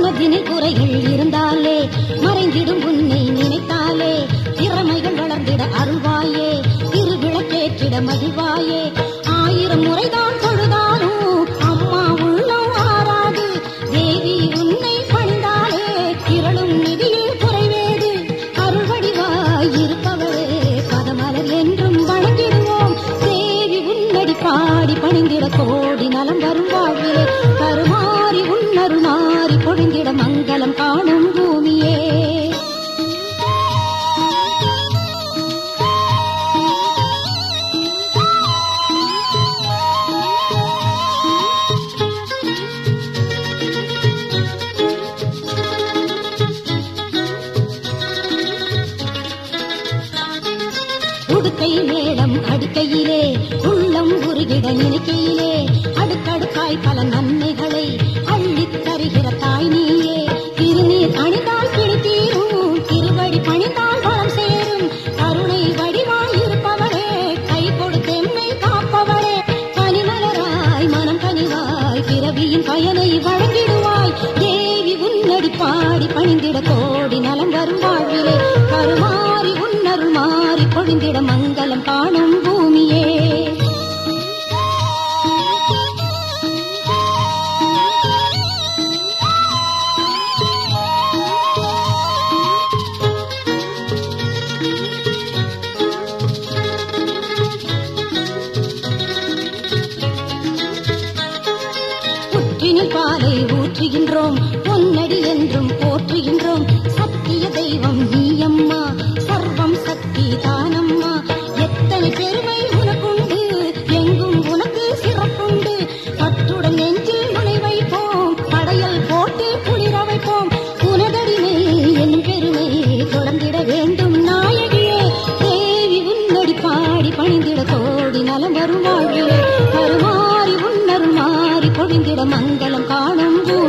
மனதினில் குறைகள் இருந்தாலே மறைந்திடும் உன்னை நினைத்தாலே திறமைகள் வளர்ந்திட அருள்வாயே திருவிளக்கேற்றிட மகிழ்வாயே ஆயிரம் முறைதான் தொழுதாலும் அம்மா உள்ளம் ஆறாது தேவி உன்னை பணிந்தாலே திரளும் நிதியில் குறைவேது அருள் வடிவாய் இருப்பவரே பதமலர் என்றும் வணங்கிடுவோம் தேவி உன்னடி பாடி பணிந்திட கோடி நலம் வரும் வாழ்விலே கருமாறி உன்னருள் மாறி பொழிந்திட மங்களம் காணும் பூமியே உடுக்கை மேளம் அடுக்கையிலே உள்ளம் உருகிட நினைக்கையிலே அடுக்கடுக்காய் பல நன்மைகளை அள்ளித் தருகிற தாய் நீயே திருநீர் அணிந்தால் கிழித்தீரும் திருவடி பணிந்தால் பலம் சேரும் கருணை வடிவாய் இருப்பவரே கை கொடுத்தெம்மை காப்பவரே கனிமலராய் மனம் கனிவாய் பிறவியின் பயனை வழங்கிடுவாய் தேவி உன்னடி பாடி பணிந்திட கோடி நலம் வரும் வாழ்விலே கருமாறி உன்னருள் மாறி பொழிந்திட மங்களம் காணும் பூமியே புற்றினில் பாலை ஊற்றுகின்றோம் பொன்னடி என்றும் போற்றுகின்றோம் சத்திய தெய்வம் நீ அம்மா சர்வம் சக்தி தானம்மா எத்தனை பெருமை உனக்குண்டு எங்கும் உனக்கு சிறப்புண்டு பற்றுடன் நெஞ்சில் முனை வைப்போம் படையல் போட்டு குளிர வைப்போம் உனதடிமை என்னும் பெருமை தொடர்ந்திட வேண்டும் நாயகியே தேவி உன்னடி பாடி பணிந்திட கோடி நலம் வரும் வாழ்விலே கருமாறி உன்னருள் மாறி பொழிந்திட மங்களம் காணும் பூ